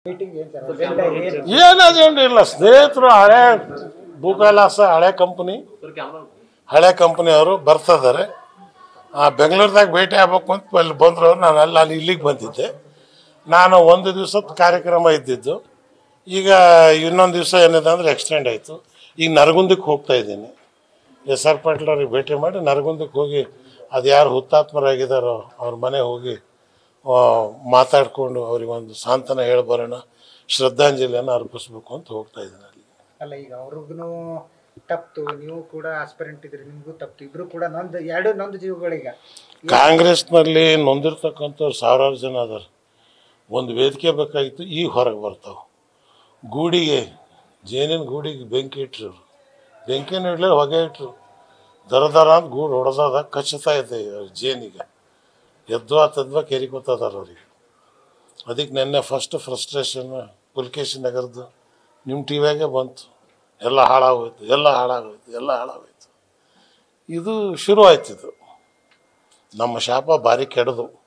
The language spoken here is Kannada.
ಮೀಟಿಂಗ್ ಏನ್ ಸರ್ ಅಜೆಂಡಾ ಏನು ಏನು ಅಜೆಂಡ ಇಲ್ಲ ಸ್ನೇಹಿತರು ಹಳೆ ಭೂಕೈಲಾಸ ಹಳೆ ಕಂಪನಿ ಹಳೆ ಕಂಪನಿಯವರು ಬರ್ತಿದ್ದಾರೆ ಆ ಬೆಂಗಳೂರದಾಗ ಭೇಟಿ ಆಗ್ಬೇಕು ಅಂತ ಅಲ್ಲಿ ಬಂದರು ನಾನು ಅಲ್ಲಿ ಅಲ್ಲಿ ಇಲ್ಲಿಗೆ ಬಂದಿದ್ದೆ ನಾನು ಒಂದು ದಿವಸದ ಕಾರ್ಯಕ್ರಮ ಇದ್ದಿದ್ದು ಈಗ ಇನ್ನೊಂದು ದಿವಸ ಏನಿದೆ ಅಂದರೆ ಎಕ್ಸ್ಟೆಂಡ್ ಆಯಿತು ಈಗ ನರಗುಂದಕ್ಕೆ ಹೋಗ್ತಾ ಇದ್ದೀನಿ ಎಸ್ ಆರ್ ಪಾಟೀಲ್ ಅವ್ರಿಗೆ ಭೇಟಿ ಮಾಡಿ ನರಗುಂದಕ್ಕೆ ಹೋಗಿ ಅದು ಯಾರು ಹುತಾತ್ಮರಾಗಿದ್ದಾರೋ ಅವ್ರ ಮನೆ ಹೋಗಿ ಆ, ಮಾತಾಡಿಕೊಂಡು ಅವ್ರಿಗೆ ಒಂದು ಸಾಂತ್ವನ ಹೇಳಿ ಬರೋಣ ಶ್ರದ್ಧಾಂಜಲಿಯನ್ನು ಅರ್ಪಿಸ್ಬೇಕು ಅಂತ ಹೋಗ್ತಾ ಇದ್ದೀನಿ ಅಲ್ಲಿ ಅಲ್ಲ ಈಗ ಅವ್ರಿಗೂ ತಪ್ತು ನೀವು ಕೂಡ ಆಸ್ಪರೆಂಟ್ ಇದ್ರಿ ನಿಮಗೂ ತಪ್ತು ಇಬ್ರು ಕೂಡ ನೊಂದು ಎರಡು ನೊಂದು ಜೀವಗಳೀಗ ಕಾಂಗ್ರೆಸ್ನಲ್ಲಿ ನೊಂದಿರ್ತಕ್ಕಂಥವ್ರು ಸಾವಿರಾರು ಜನ ಅದಾರ ಒಂದು ವೇದಿಕೆ ಬೇಕಾಗಿತ್ತು ಈಗ ಹೊರಗೆ ಬರ್ತಾವೆ ಗೂಡಿಗೆ ಜೇನಿನ ಗೂಡಿಗೆ ಬೆಂಕಿ ಇಟ್ರು ಇವ್ರು. ಬೆಂಕಿನ ಇಡ್ಲಿ ಹೊಗೆ ಇಟ್ರು ದರ ದರ ಅಂತ ಗೂಡು ಹೊಡೆದಾಗ ಕಚ್ಚುತ್ತಾ ಇದೆ ಇವ್ರ ಜೇನಿಗೆ ಎದ್ವಾ ತದ್ವಾ ಕೆರಿಕೋತದಾರ ಅವ್ರಿಗೆ ಅದಕ್ಕೆ ನೆನ್ನೆ ಫಸ್ಟ್ ಫ್ರಸ್ಟ್ರೇಷನ್ ಪುಲ್ಕೇಶಿ ನಗರದ್ದು ನಿಮ್ಮ ಟಿ ವಿಯಾಗೆ ಬಂತು ಎಲ್ಲ ಹಾಳಾಗೋಯ್ತು ಎಲ್ಲ ಹಾಳಾಗೋಯ್ತು ಎಲ್ಲ ಹಾಳಾಗೋಯ್ತು ಇದು ಶುರು ಆಯ್ತು ಇದು ನಮ್ಮ ಶಾಪ ಭಾರಿ ಕೆಡದು